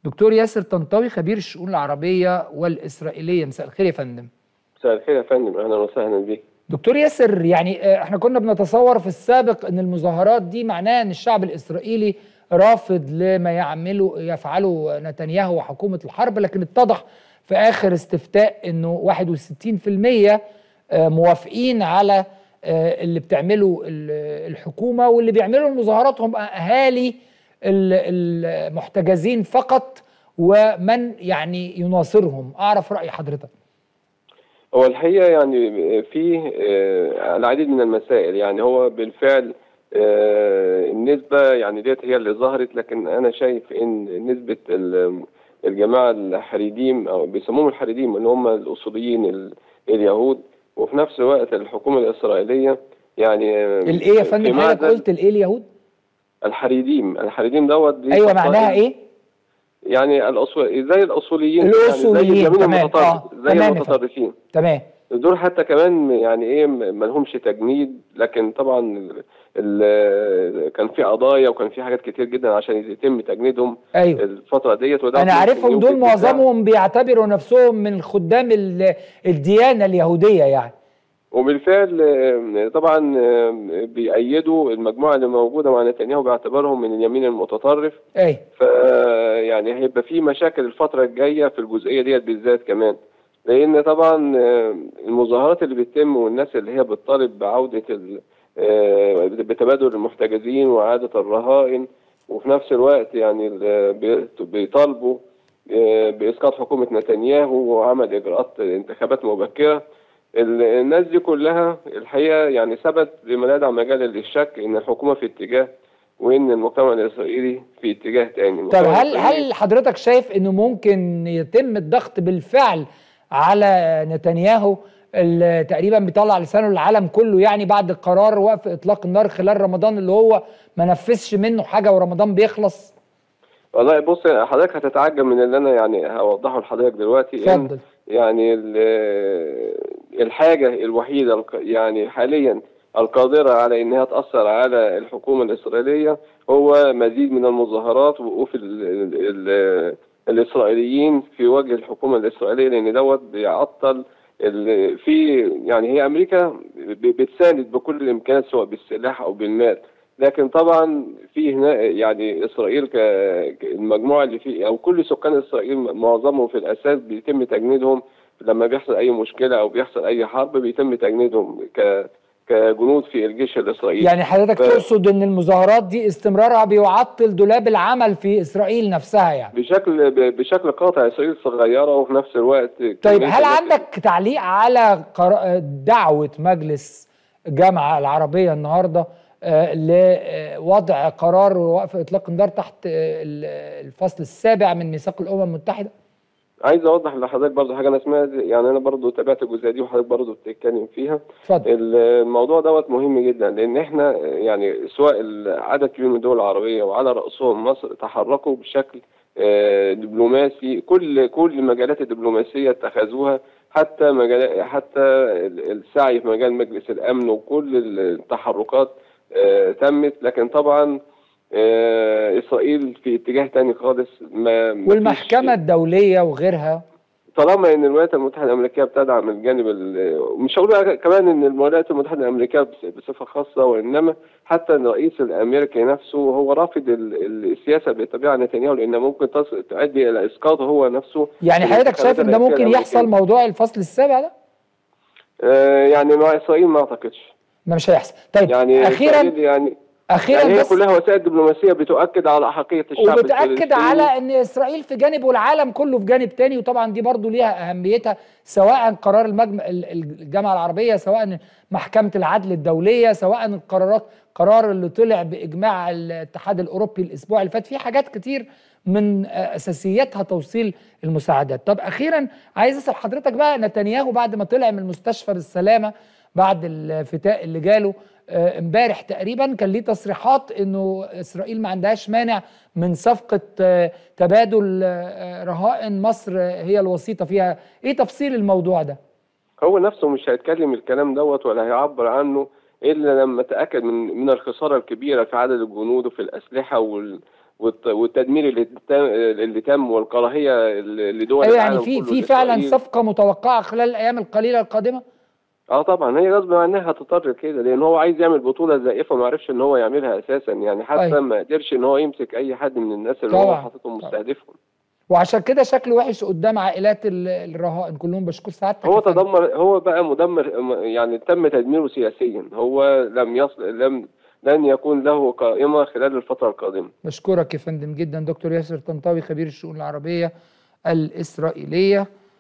دكتور ياسر طنطاوي خبير الشؤون العربيه والاسرائيليه مساء الخير يا فندم مساء الخير يا فندم اهلا وسهلا بيك دكتور ياسر يعني آه، احنا كنا بنتصور في السابق ان المظاهرات دي معناها ان الشعب الاسرائيلي رافض لما يعمله يفعله نتنياهو وحكومه الحرب لكن اتضح في اخر استفتاء انه 61% آه، موافقين على آه، اللي بتعمله ال- الحكومه واللي بيعملوا المظاهرات هم اهالي ال- المحتجزين فقط ومن يعني يناصرهم اعرف راي حضرتك هو الحقيقه يعني في آه، العديد من المسائل يعني هو بالفعل آه، النسبه يعني ديت هي اللي ظهرت لكن انا شايف ان نسبه ال- الجماعه الحريديم او بيسموهم الحريديم اللي هم الاصوليين ال- اليهود وفي نفس الوقت الحكومه الاسرائيليه يعني آه، الايه يا في فندم حضرتك معزل- قلت الايه اليهود الحريديم الحريديم دوت دي ايوه فصائل- معناها ايه يعني الأصول زي الاصوليين الأصوليين، يعني زي اليمين تمام، المتطرف آه، زي تمام يا المتطرفين تمام دول حتى كمان يعني ايه ما لهمش تجنيد لكن طبعا ال ال كان في قضايا وكان في حاجات كتير جدا عشان يتم تجنيدهم ايوه الفتره ديت وده انا ممكن عارفهم يوجد دول دفاع. معظمهم بيعتبروا نفسهم من خدام ال- الديانه اليهوديه يعني وبالفعل آه، طبعا آه، بيأيدوا المجموعه اللي موجوده مع نتنياهو باعتبارهم من اليمين المتطرف اي ف يعني هيبقى في مشاكل الفترة الجاية في الجزئية ديت بالذات كمان لأن طبعا آه، المظاهرات اللي بتتم والناس اللي هي بتطالب بعودة ال- آه، بتبادل المحتجزين وإعادة الرهائن وفي نفس الوقت يعني ال- بي- بيطالبوا آه، بإسقاط حكومة نتنياهو وعمل إجراءات انتخابات مبكرة ال- الناس دي كلها الحقيقة يعني ثبت لما لا يدع مجال للشك إن الحكومة في اتجاه وان المجتمع الاسرائيلي في اتجاه تاني طب المجتمع هل الإسرائيلي- هل حضرتك شايف انه ممكن يتم الضغط بالفعل على نتنياهو اللي تقريبا بيطلع لسانه للعالم كله يعني بعد قرار وقف اطلاق النار خلال رمضان اللي هو ما نفذش منه حاجه ورمضان بيخلص والله بص حضرتك هتتعجب من اللي انا يعني هوضحه لحضرتك دلوقتي إن اتفضل يعني ال- الحاجه الوحيده الق- يعني حاليا القادره على انها تاثر على الحكومه الاسرائيليه هو مزيد من المظاهرات ووقوف ال ال ال الاسرائيليين في وجه الحكومه الاسرائيليه لان دوت بيعطل ال- في يعني هي امريكا ب- بتساند بكل الامكانيات سواء بالسلاح او بالمال لكن طبعا في هنا يعني اسرائيل ك ك- المجموعه اللي في او كل سكان اسرائيل معظمهم في الاساس بيتم تجنيدهم لما بيحصل اي مشكله او بيحصل اي حرب بيتم تجنيدهم ك كجنود في الجيش الاسرائيلي يعني حضرتك ف- تقصد ان المظاهرات دي استمرارها بيعطل دولاب العمل في اسرائيل نفسها يعني بشكل ب- بشكل قاطع اسرائيل صغيره وفي نفس الوقت طيب كمية هل الناس- عندك تعليق على قرا- دعوة مجلس الجامعة العربية النهاردة آه، لوضع قرار وقف إطلاق النار تحت آه، ال- الفصل السابع من ميثاق الأمم المتحدة؟ عايز اوضح لحضرتك برضه حاجه انا سمعت يعني انا برضه تابعت الجزئيه دي وحضرتك برضه بتتكلم فيها اتفضل الموضوع دوت مهم جدا لان احنا يعني سواء عدد كبير من الدول العربيه وعلى راسهم مصر تحركوا بشكل آه، دبلوماسي كل كل المجالات الدبلوماسيه اتخذوها حتى مجال حتى السعي في مجال مجلس الامن وكل التحركات آه، تمت لكن طبعا آه، اسرائيل في اتجاه تاني خالص ما ما والمحكمة فيش- الدولية وغيرها طالما ان الولايات المتحده الامريكيه بتدعم الجانب ال- مش هقول بقى كمان ان الولايات المتحده الامريكيه بس- بصفه خاصه وانما حتى الرئيس الامريكي نفسه هو رافض ال- ال- السياسه اللي بيتبعها نتنياهو لانها ممكن تص- تؤدي الى اسقاطه هو نفسه يعني في حضرتك شايف إن ده الانتخابات ممكن يحصل الأمريكية. موضوع الفصل السابع ده؟ آه يعني مع اسرائيل ما اعتقدش ما مش هيحصل طيب يعني أخيرا إسرائيل يعني أخيرا يعني هي بس كلها وسائل دبلوماسيه بتؤكد على احقيه الشعب وبتأكد الفلسطيني. على ان اسرائيل في جانب والعالم كله في جانب تاني وطبعا دي برضو ليها اهميتها سواء قرار المجم... ال- ال- الجامعه العربيه سواء محكمه العدل الدوليه سواء القرارات قرار اللي طلع باجماع الاتحاد الاوروبي الاسبوع اللي فات في حاجات كتير من آه، اساسياتها توصيل المساعدات طب اخيرا عايز اسال حضرتك بقى نتنياهو بعد ما طلع من المستشفى بالسلامه بعد الفتاء اللي جاله آه، امبارح تقريبا كان ليه تصريحات انه اسرائيل ما عندهاش مانع من صفقه آه، تبادل آه، رهائن مصر آه، هي الوسيطه فيها ايه تفصيل الموضوع ده هو نفسه مش هيتكلم الكلام دوت ولا هيعبر عنه الا لما تاكد من من الخساره الكبيره في عدد الجنود وفي الاسلحه وال والت- والتدمير اللي تم اللي تم والكراهيه اللي لدول ايوه يعني العالم في كله في فعلا لإسرائيل. صفقه متوقعه خلال الايام القليله القادمه اه طبعا هي غصب عنها هتضطر كده لان هو عايز يعمل بطوله زائفه ما عرفش ان هو يعملها اساسا يعني حتى أيوة. ما قدرش ان هو يمسك اي حد من الناس اللي طبعاً. هو حاططهم طبعاً. مستهدفهم وعشان كده شكله وحش قدام عائلات ال- الرهائن كلهم بشكر سعادتك هو يا فندم. تدمر هو بقى مدمر يعني تم تدميره سياسيا هو لم يصل لم لن يكون له قائمه خلال الفتره القادمه بشكرك يا فندم جدا دكتور ياسر طنطاوي خبير الشؤون العربيه الاسرائيليه